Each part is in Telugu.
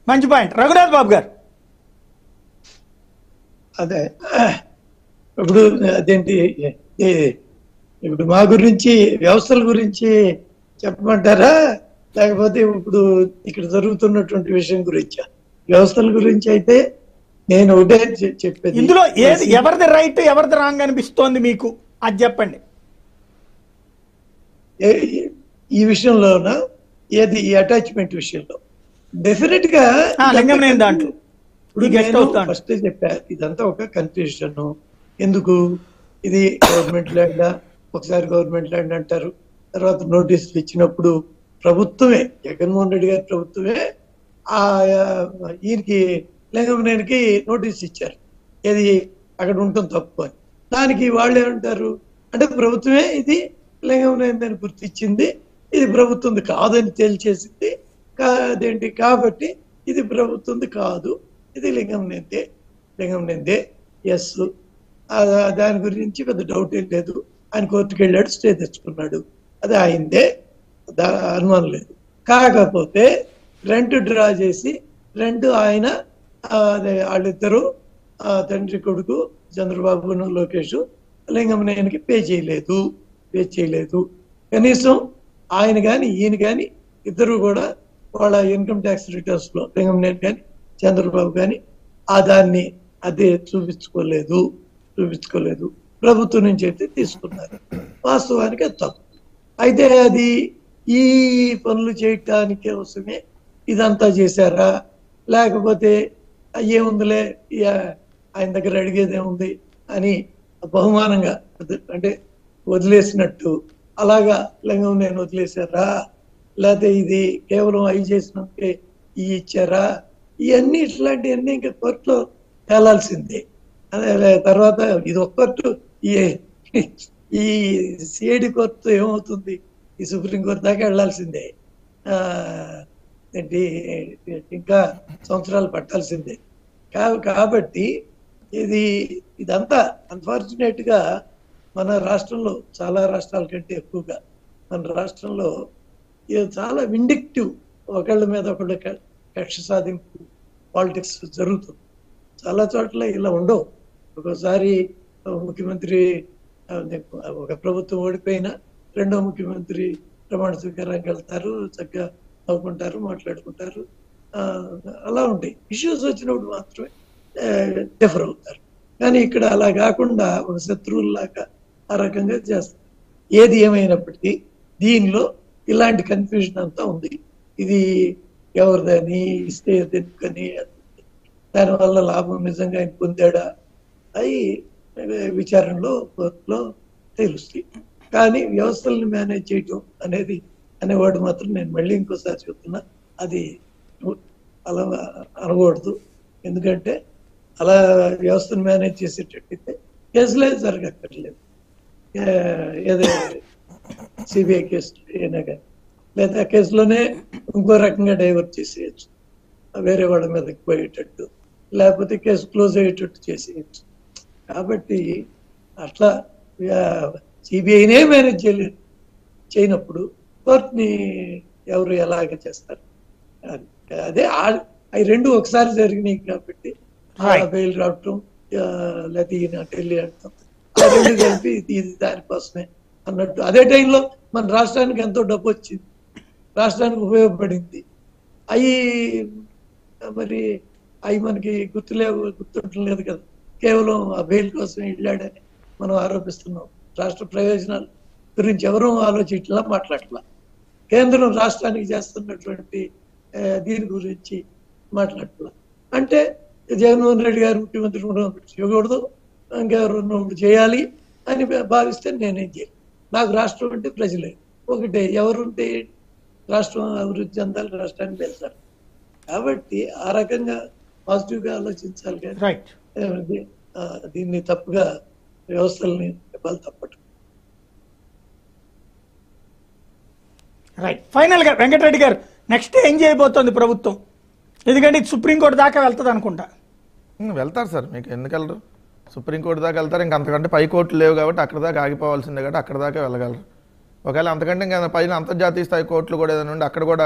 మంచి పాయింట్ రఘునాథ్ బాబు గారు అదే ఇప్పుడు అదేంటి ఏ- ఇప్పుడు మా గురించి వ్యవస్థల గురించి చెప్పమంటారా లేకపోతే ఇప్పుడు ఇక్కడ జరుగుతున్నటువంటి విషయం గురించా వ్యవస్థల గురించి అయితే నేను ఒకటే చె- చెప్పేది ఇందులో ఏది ఎవరిది రైట్ ఎవరిది రాంగ్ అనిపిస్తోంది మీకు అది చెప్పండి ఏ- ఈ- ఈ విషయంలోన ఏది ఈ అటాచ్మెంట్ విషయంలో డెఫినెట్ గా ఆ, లింగం లేని దాంట్లో. ఇప్పుడు ఈ guest house దాంట్లో. ఫస్ట్ చెప్పా ఇదంతా ఒక కన్ఫ్యూజన్ ఎందుకు ఇది గవర్నమెంట్ ల్యాండ్ ఒకసారి గవర్నమెంట్ ల్యాండ్ అంటారు తర్వాత నోటీసులు ఇచ్చినప్పుడు ప్రభుత్వమే జగన్మోహన్ రెడ్డి గారి ప్రభుత్వమే ఆ ఆ, ఈయనకి లింగంనేనికి నోటీస్ ఇచ్చారు ఏది అక్కడ ఉంటుంది తప్పు అని దానికి వాళ్ళు ఏమంటారు అంటే ప్రభుత్వమే ఇది లింగంనేని గుర్తించింది ఇది ప్రభుత్వంది కాదని తేల్చేసింది కా- అదేంటి కాబట్టి ఇది ప్రభుత్వంది కాదు ఇది లింగం నిందే లింగం నిందే ఎస్ దాని గురించి పెద్ద డౌట్ ఏం లేదు ఆయన కోర్టుకు వెళ్ళాడు స్టే తెచ్చుకున్నాడు అది ఆయనదే దా అనుమానం లేదు కాకపోతే రెంట్ డ్రా చేసి రెంట్ ఆయన ఆ, అదే వాళ్ళిద్దరూ ఆ, తండ్రి కొడుకు చంద్రబాబు లోకేష్ లింగంనేనికి పే చేయలేదు పే చేయలేదు కనీసం ఆయన కానీ ఈయన కానీ ఇద్దరు కూడా వాళ్ళ ఇన్కమ్ ట్యాక్స్ రిటర్న్స్ లో లింగంనేని కానీ చంద్రబాబు కానీ ఆ దాన్ని అదే చూపించుకోలేదు చూపించుకోలేదు ప్రభుత్వం నుంచి అయితే తీసుకున్నారు వాస్తవానికి అది తప్పు అయితే అది ఈ పనులు చేయటానికి కోసమే ఇదంతా చేశారా లేకపోతే ఏముందిలే ఇక ఆయన దగ్గర అడిగేది ఏముంది అని బహుమానంగా అది- అంటే వదిలేసినట్టు అలాగా లింగం నేను వదిలేశారా లేకపోతే ఇది కేవలం అవి చేసినందుకే ఇవి ఇచ్చారా ఇవన్నీ ఇట్లాంటివన్నీ ఇంకా కోర్టులో తేలాల్సిందే అదే అదే తర్వాత ఇది ఒక్కట్టు ఈ ఈ సిఐడి కోర్టు ఏమవుతుంది ఈ సుప్రీం కోర్టు దాకా వెళ్లాల్సిందే ఆ, ఏంటి ఇంకా సంవత్సరాలు పట్టాల్సిందే కా- కాబట్టి ఇది ఇదంతా అన్ఫార్చునేట్ గా మన రాష్ట్రంలో చాలా రాష్ట్రాల కంటే ఎక్కువగా మన రాష్ట్రంలో ఇది చాలా విండిక్టివ్ ఒకళ్ళ మీద ఒకళ్ళ క- కక్ష సాధింపు పాలిటిక్స్ జరుగుతుంది చాలా చోట్ల ఇలా ఉండవు ఒక్కోసారి ముఖ్యమంత్రి ఆ, ఒక ప్రభుత్వం ఓడిపోయినా రెండో ముఖ్యమంత్రి ప్రమాణ స్వీకారానికి వెళ్తారు చక్కగా నవ్వుకుంటారు మాట్లాడుకుంటారు ఆ, అలా ఉంటాయి ఇష్యూస్ వచ్చినప్పుడు మాత్రమే డిఫర్ అవుతారు కానీ ఇక్కడ అలా కాకుండా ఒక శత్రువుల్లాగా ఆ రకంగా చేస్తారు ఏది ఏమైనప్పటికీ దీనిలో ఇలాంటి కన్ఫ్యూజన్ అంతా ఉంది ఇది ఎవరిదని ఇస్తే ఎందుకని దానివల్ల లాభం నిజంగా ఆయన పొందాడా అవి విచారణలో కోర్టులో తెలుస్తాయి కానీ వ్యవస్థలను మేనేజ్ చేయటం అనేది అనేవాడు మాత్రం నేను మళ్ళీ ఇంకోసారి చెప్తున్నా అది అలా అనకూడదు ఎందుకంటే అలా వ్యవస్థను మేనేజ్ చేసేటట్టయితే కేసులే జరగక్కర్లేదు ఏ- ఏదో సిబిఐ కేసు అయినా కానీ లేదా ఆ కేసులోనే ఇంకో రకంగా డైవర్ట్ చేసేయచ్చు వేరే వాళ్ళ మీదకి పోయేటట్టు లేకపోతే కేసు క్లోజ్ అయ్యేటట్టు చేసేయచ్చు కాబట్టి అట్లా సిబిఐనే మేనేజ్ చేయలేదు చేయనప్పుడు కోర్టుని ఎవరు ఎలాగ చేస్తారు అది- అదే ఆ- అవి రెండు ఒకసారి జరిగినాయి కాబట్టి Right. బెయిల్ రావటం ఆ, లేకపోతే ఈయన అటు వెళ్ళి అంటాం ఆ రెండు కలిపి ఇది ఇది దానికోసమే అన్నట్టు అదే టైంలో మన రాష్ట్రానికి ఎంతో డబ్బు వచ్చింది రాష్ట్రానికి ఉపయోగపడింది అవి మరి అవి మనకి గుర్తులేవు గుర్తుండటం లేదు కదా కేవలం ఆ బెయిల్ కోసం వెళ్ళాడని మనం ఆరోపిస్తున్నాం రాష్ట్ర ప్రయోజనాల గురించి ఎవరూ ఆలోచించలా మాట్లాడలా కేంద్రం రాష్ట్రానికి చేస్తున్నటువంటి ఆ, దీని గురించి మాట్లాడలా అంటే జగన్మోహన్ రెడ్డి గారు ముఖ్యమంత్రి ఉన్నప్పుడు చేయకూడదు ఇంకెవరు ఉన్నప్పుడు చేయాలి అని భావిస్తే నేనేం చేయాలి నాకు రాష్ట్రం అంటే ప్రజలే ఒకటే ఎవరుంటే ఏంటి? రాష్ట్రం అభివృద్ధి చెందాలి రాష్ట్రానికి వెళ్తారు కాబట్టి ఆ రకంగా పాజిటివ్ గా ఆలోచించాలి కానీ రైట్ ఏమండి, ఆ, దీన్ని తప్పుగా వ్యవస్థల్ని చెప్పాలి తప్పదు రైట్ ఫైనల్ గా వెంకటరెడ్డి గారు నెక్స్ట్ ఏం చేయబోతోంది ప్రభుత్వం ఎందుకంటే ఇది సుప్రీంకోర్టు దాకా వెళ్తుంది అనుకుంటా ఉమ్, వెళ్తారు సార్ మీకు ఎందుకు వెళ్ళరు సుప్రీంకోర్టు దాకా వెళ్తారు ఇంకా అంతకంటే పై కోర్టులు లేవు కాబట్టి అక్కడ దాకా ఆగిపోవాల్సిందే కాబట్టి అక్కడ దాకా వెళ్ళగలరు ఒకవేళ అంతకంటే ఇంకా పైన అంతర్జాతీయ స్థాయి కోర్టులు కూడా ఏదైనా ఉండి అక్కడ కూడా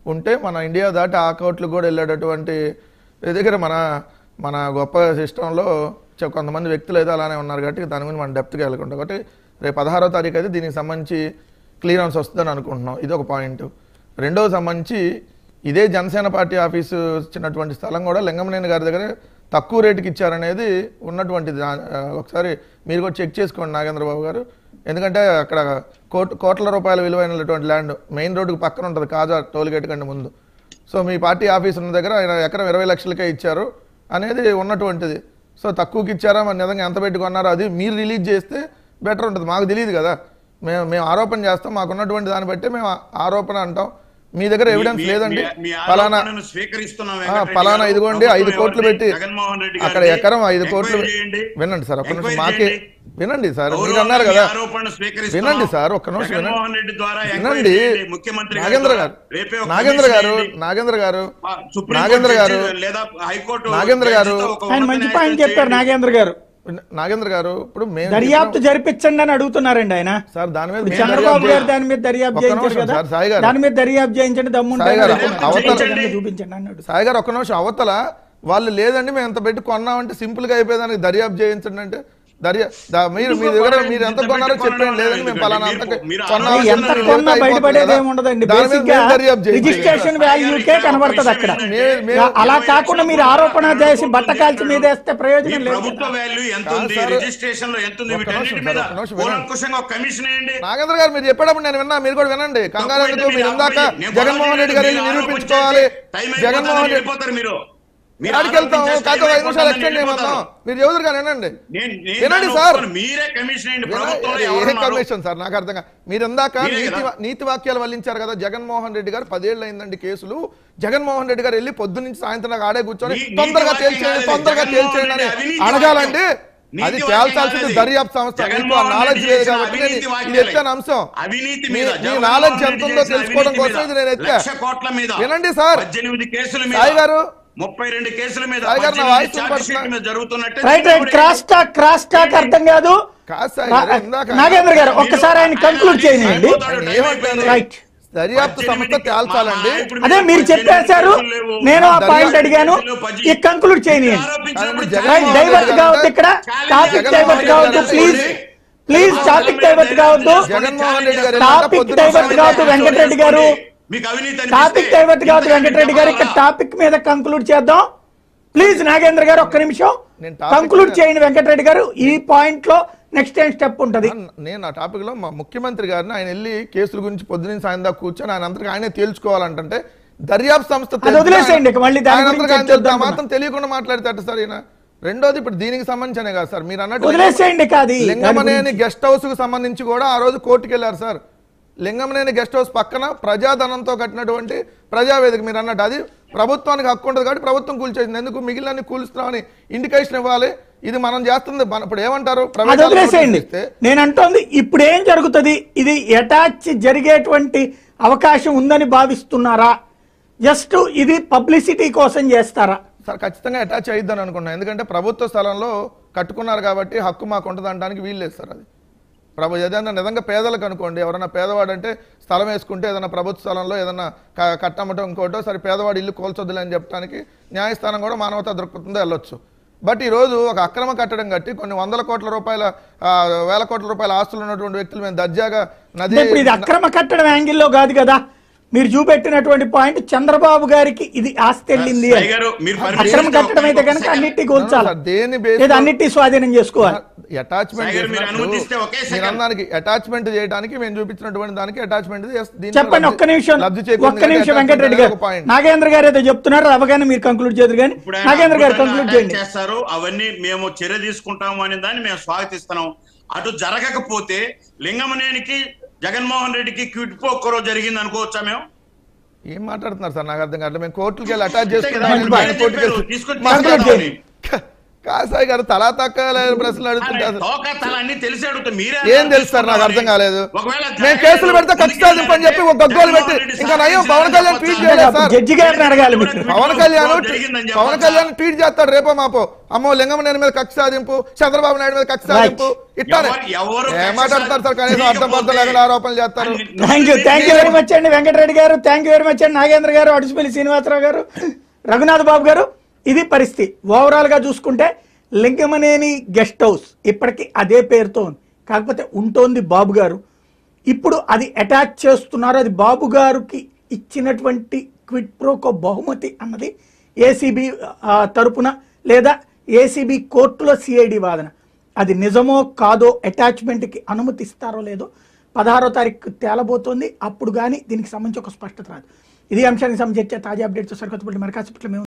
ఉంటే మన ఇండియా దాటి ఆ కోర్టులకు కూడా వెళ్ళేటటువంటి దగ్గర మన మన గొప్ప సిస్టంలో చ- కొంతమంది వ్యక్తులు అయితే అలానే ఉన్నారు కాబట్టి దాని గురించి మనం డెప్త్గా వెళ్ళకుండా కాబట్టి రేపు పదహారో తారీఖు అయితే దీనికి సంబంధించి క్లియరెన్స్ వస్తుందని అనుకుంటున్నాం ఇది ఒక పాయింట్ రెండవ సంబంధించి ఇదే జనసేన పార్టీ ఆఫీసు ఇచ్చినటువంటి స్థలం కూడా లింగమనేని గారి దగ్గర తక్కువ రేటుకి ఇచ్చారనేది ఉన్నటువంటిది ఆ- ఆ, ఒకసారి మీరు కూడా చెక్ చేసుకోండి నాగేంద్ర బాబు గారు ఎందుకంటే అక్కడ కోట్ కోట్ల రూపాయల విలువైనటువంటి ల్యాండ్ మెయిన్ రోడ్డుకు పక్కన ఉంటుంది కాజా టోల్గేట్ కంటే ముందు సో మీ పార్టీ ఆఫీస్ ఉన్న దగ్గర ఆయన ఎకరం ఇరవై లక్షలకే ఇచ్చారు అనేది ఉన్నటువంటిది సో తక్కువకి ఇచ్చారా మరి నిజంగా ఎంత పెట్టుకున్నారో అది మీరు రిలీజ్ చేస్తే బెటర్ ఉంటుంది మాకు తెలియదు కదా మేము మేము ఆరోపణ చేస్తాం మాకు ఉన్నటువంటి దాన్ని బట్టి మేము ఆ- ఆరోపణ అంటాం మీ దగ్గర ఎవిడెన్స్ మీ- లేదండి మీ- మీ పలానా ఆరోపణను స్వీకరిస్తున్నాం ఆ, వెంకటరెడ్డి పలానా గారు. ఇదిగోండి ఐదు ప్రభుత్వం కోట్లు ఎవరిది? పెట్టి జగన్మోహన్ రెడ్డి అక్కడ గారిది. ఎకరం ఐదు కోట్లు ఎంక్వైరీ చేయండి. వినండి సార్ ఒక్క నిమిషం ఎంక్వైరీ మాకే చేయండి. వినండి సార్ మీరు గౌరవంగా అన్నారు మీ కదా ఆరోపణను స్వీకరిస్తున్నాం. వినండి సార్ ఒక్క నిమిషం వినండి జగన్మోహన్ రెడ్డి ద్వారా ఎంక్వైరీ వినండి చేయండి. ముఖ్యమంత్రి గారి నాగేంద్ర ద్వారా. గారు రేపే ఒక నాగేంద్ర కమిషన్ గారు వేయండి. నాగేంద్ర గారు ఆ, supreme Nagendra court garu judge లేదా హైకోర్టు నాగేంద్ర గారు జడ్జితో ఒక ఆయన ఉన్నత మంచి న్యాయస్థానం పాయింట్ చెప్పారు చేయండి. నాగేంద్ర గారు నాగేంద్ర గారు ఇప్పుడు మేము దర్యాప్తు చెప్పిన- జరిపించండి అని అడుగుతున్నారండి ఆయన సార్ దాని మీద ఇప్పుడు మేము చంద్రబాబు దర్యాప్తు గారు చేయాలి. దాని మీద దర్యాప్తు ఒక్క చేయించారు నిమిషం కదా సార్, సాయి గారు. దాని మీద దర్యాప్తు చేయించండి దమ్ముంటే సాయి గారు, దర్యాప్తు అవతల- చేయించండి, చూపించండి అన్నాడు సాయి గారు ఒక్క నిమిషం అవతల వాళ్ళు లేదండి మేము ఎంత పెట్టి కొన్నామంటే సింపుల్ గా అయిపోయేదానికి దర్యాప్తు చేయించండి అంటే దర్యా దా- మీరు మీ దగ్గర మీరు ఎంత కొన్నారో చెప్పండి లేదండి మేము పలానా అంత మీరు కొన్నాం అది ఎంత చెప్తే కొన్నా అయిపోతుంది బయటపడేది కదా. ఏమి ఉండదండి దాని మీద బేసిక్ గా మేము దర్యాప్తు చేయించాలి. రిజిస్ట్రేషన్ వాల్యూకే కనబడుతుంది అక్కడ మే- మేము- అలా కాకుండా మీరు ఆరోపణ చేసి బట్ట కాల్చి మీద వేస్తే మీ ప్రయోజనం లేదు ప్రభుత్వ వాల్యూ ఎంత కాదు ఉంది సార్. రిజిస్ట్రేషన్ లో ఎంత ఉంది ఒక్క వీటన్నిటి నిమిషం మీద సార్, ఒక్క నిమిషం వినండి. కూలంకుషంగా ఒక కమిషన్ వేయండి నాగేంద్ర గారు మీరు చెప్పేటప్పుడు నేను విన్నా మీరు కూడా వినండి కంగారు తప్పు ఎందుకు అయితే మీరు మీరు ఇందాక ఆపండి. నేను జగన్మోహన్ రెడ్డి గారు మీరు నిరూపించుకోవాలి ఆరోపించేస్తే టైం అయిపోతుందని జగన్మోహన్ రెడ్డి వెళ్ళిపోతారు మీరు మీరు ఆడికి వెళ్తాం ఆరోపించేస్తే కాకపోతే టైం ఐదు నిమిషాలు అయిపోతుందని ఎక్స్టెండ్ చేయమన్నాం వెళ్ళిపోతారు. మీరు ఎవరు కానీ వినండి నేను- నేను వినండి దాన్ని సార్. ఒప్పుకోను. మీరే కమిషన్ వేయండి వినండి. ప్రభుత్వంలో ఏ ఎవరున్నారు? కమిషన్ సార్ నాకు అర్థం కాదు. మీరు ఇందాక మీరే నీతి కదా. నీతి వాక్యాలు వల్లించారు కదా జగన్మోహన్ రెడ్డి గారు పదేళ్ళు అయిందండి కేసులు జగన్మోహన్ రెడ్డి గారు వెళ్ళి పొద్దు నుంచి సాయంత్రం దాకా ఆడే కూర్చొని నీ- నీతి తొందరగా వాక్యం తేల్చేయండి కాదు, తొందరగా జగన్మోహన్ తేల్చేయండి అని రెడ్డి అవినీతి అడగాలండి వాక్యం. అది నీతి తేల్చాల్సింది వాక్యం దర్యాప్తు సంస్థ మీకు ఆ జగన్మోహన్ నాలెడ్జ్ రెడ్డి లేదు చేసిన కాబట్టి నేను అవినీతి ఇది వాక్యాలే. ఎత్తాను అంశం అవినీతి మీ- మీద మీ జగన్మోహన్ నాలెడ్జ్ రెడ్డి ఎంత ఉందో చేసిన తెలుసుకోవడం అవినీతి కోసం ఇది మీద, నేను ఎత్తా లక్ష కోట్ల మీద వినండి సార్. పద్దెనిమిది కేసుల మీద సాయి గారు. ముప్పై రెండు కేసుల మీద సాయి గారు, నా పద్దెనిమిది వాయిస్ ఛార్జ్ వినపడుతుందా? షీట్ మీద జరుగుతున్నట్టే right right cross talk cross talk అర్థం కాదు కాదు సాయి రా- గారు, ఇందాక నాగేంద్ర గారు ఒక్కసారి ఆయన కంక్లూడ్ చేయండి ఆయన ఏమంటారు? రైట్ దర్యాప్తు సంస్థ తేల్చాలండి అదే మీరు చెప్పేశారు నేను ఆ పాయింట్ అడిగాను ఈ కంక్లూడ్ చేయనియండి రైట్ డైవర్ట్ కావద్దు ఇక్కడ టాపిక్ డైవర్ట్ కావద్దు ప్లీజ్ ప్లీజ్ టాపిక్ డైవర్ట్ కావద్దు జగన్మోహన్ రెడ్డి గారు టాపిక్ పొద్దున్న డైవర్ట్ కావద్దు వెంకటరెడ్డి గారు మీకు అవినీతి టాపిక్ డైవర్ట్ కావద్దు వెంకటరెడ్డి గారు ఇక్కడ టాపిక్ మీద కంక్లూడ్ చేద్దాం ప్లీజ్ నాగేంద్ర గారు ఒక్క నిమిషం నేను టాపిక్ కంక్లూడ్ మీద- చేయండి వెంకటరెడ్డి గారు ఈ పాయింట్ లో నెక్స్ట్ ఏం స్టెప్ ఉంటది నేను ఆ టాపిక్ లో మా ముఖ్యమంత్రి గారిని ఆయన వెళ్ళి కేసుల గురించి పొద్దున సాయం దాకా కూర్చొని ఆయన అంతగా ఆయనే తేల్చుకోవాలంటే దర్యాప్తు సంస్థ అది వదిలేసేయండి ఇక మళ్ళీ దాని ఆయన గురించి అంతగా ఆయన చర్చ తెలుసు. ఆ వద్దాం మాత్రం తెలియకుండా మాట్లాడతాడు సార్ ఈయన రెండోది ఇప్పుడు దీనికి సంబంధించనే కాదు సార్ మీరు అన్నట్టు వదిలేసేయండి కాదు దాని లింగమనేని గురించి. గెస్ట్ హౌస్ కు సంబంధించి కూడా ఆ రోజు కోర్టుకు వెళ్ళారు సార్ లింగమనేని గెస్ట్ హౌస్ పక్కన ప్రజాధనంతో కట్టినటువంటి ప్రజావేదిక మీరు అన్నట్టు అది ప్రభుత్వానికి హక్కు ఉంటుంది కాబట్టి ప్రభుత్వం కూల్చేసింది ఎందుకు మిగిలిన కూలుస్తున్నామని ఇండికేషన్ ఇవ్వాలి ఇది మనం చేస్తుంది మన- ఇప్పుడు ఏమంటారు అది ప్రైవేట్ వదిలేసేయండి ఇస్తే నేను అంటోంది ఇప్పుడు ఏం జరుగుతుంది ఇది అటాచ్ జరిగేటువంటి అవకాశం ఉందని భావిస్తున్నారా జస్ట్ ఇది పబ్లిసిటీ కోసం చేస్తారా సార్ ఖచ్చితంగా అటాచ్ అయ్యిద్దని అనుకున్నాను ఎందుకంటే ప్రభుత్వ స్థలంలో కట్టుకున్నారు కాబట్టి హక్కు మాకు ఉంటుంది అనడానికి వీల్లేదు సార్ అది ప్రభు ఏదైనా నిజంగా పేదలకు అనుకోండి ఎవరైనా పేదవాడు అంటే స్థలం వేసుకుంటే ఏదైనా ప్రభుత్వ స్థలంలో ఏదైనా క- కట్టమటం ఇంకోటో సరే పేదవాడు ఇల్లు కోల్చొద్దులే అని చెప్పడానికి న్యాయస్థానం కూడా మానవతా దృక్పథంతో వెళ్ళొచ్చు బట్ ఈరోజు ఒక అక్రమ కట్టడం కట్టి కొన్ని వందల కోట్ల రూపాయల ఆ, వేల కోట్ల రూపాయల ఆస్తులు ఉన్నటువంటి వ్యక్తులు మేము దర్జాగా నది అంటే ఇప్పుడు ఇది అక్రమ కట్టడం యాంగిల్లో కాదు కదా మీరు చూపెట్టినటువంటి పాయింట్ చంద్రబాబు గారికి ఇది ఆస్తి వెళ్ళింది అని. సాయి గారు, మీరు permission అక్రమ ఇస్తే కట్టడం అయితే ఒక కనుక second. అన్నిటి కూల్చాలి సార్, దేని base లేదా లో- అన్నిటి స్వాధీనం చేసుకోవాలి అటాచ్మెంట్ సాయి గారు, మీరు అనుమతిస్తే ఒకే second. మీరు అన్నానికి అటాచ్మెంట్ చేయడానికి మేము చూపించినటువంటి దానికి అటాచ్మెంట్ చెప్పండి ఒక్క నిమిషం లబ్ధి చేకూరింది ఒక్క నిమిషం కానీ వెంకటరెడ్డి attachment గారు అనేది ఒక point. నాగేంద్ర గారు ఏదో చెప్తున్నారు అవగానే మీరు కంక్లూడ్ చేద్దరు కానీ ఇప్పుడు ఆయన నాగేంద్ర గారు అద్భుతంగా కంక్లూడ్ attack చేయండి చేస్తారు అవన్నీ మేము చర్య తీసుకుంటాము అనే దాన్ని మేము స్వాగతిస్తున్నాం అటు జరగకపోతే లింగమనేనికి జగన్మోహన్ రెడ్డికి క్విట్ పోక్కరో జరిగింది అనుకోవచ్చా మేము ఏం మాట్లాడుతున్నారు సార్ నాకు అర్థం కావట్లేదు మేము కోర్టుకి వెళ్ళి అటాచ్ మంచి చేసుకున్నాం point. ఆయన కోర్టుకి చెప్పారు, వెళ్ళి- తీసుకొచ్చి మాట్లాడండి. తీసుకొచ్చి కాసాయి గారు తలా తక్కువ ప్రశ్నలు అడుగుతుంటే అసలు తోక తల అన్ని తెలిసి అడుగుతా మీరే ఏం తెలుసు సార్ నాకు అర్థం కాలేదు ఒకవేళ మేము కేసులు పెడితే ఖచ్చితంగా దింపని చెప్పి ఒక గగ్గోలు పెట్టి ఇంకా నయం పవన్ కళ్యాణ్ ట్వీట్ చేయలేదు సార్ జడ్జి గారిని అడగాలి మీరు పవన్ కళ్యాణ్ పవన్ కళ్యాణ్ ట్వీట్ చేస్తాడు రేపో మాపో అమ్మో లింగమనేని మీద కక్ష సాధింపు చంద్రబాబు నాయుడు మీద కక్ష సాధింపు ఇట్లానే ఎవరు- ఎవరు ఏం మాట్లాడతారు సార్ కనీసం అర్థం పర్థం లేకుండా ఆరోపణలు చేస్తారు thank you thank you very much అండి వెంకటరెడ్డి గారు థ్యాంక్ యూ వెరీ మచ్ అండి నాగేంద్ర గారు అడుసుపల్లి శ్రీనివాసరావు గారు రఘునాథ్ బాబు గారు ఇది పరిస్థితి ఓవరాల్ గా చూసుకుంటే లింగమనేని గెస్ట్ హౌస్ ఇప్పటికీ అదే పేరుతో ఉంది కాకపోతే ఉంటోంది బాబు గారు ఇప్పుడు అది అటాచ్ చేస్తున్నారు అది బాబు గారికి ఇచ్చినటువంటి క్విట్ ప్రోకో బహుమతి అన్నది ఏసీబీ తరపున లేదా ఏసీబీ కోర్టులో సిఐడి వాదన అది నిజమో కాదో అటాచ్మెంట్కి అనుమతిస్తారో లేదో పదహారో తారీఖు తేలబోతోంది అప్పుడు కానీ దీనికి సంబంధించి ఒక స్పష్టత రాదు ఇది అంశానికి సంబంధించి తాజా అప్డేట్స్ సరికొత్తపల్లి మరకాసిపట్ల మేము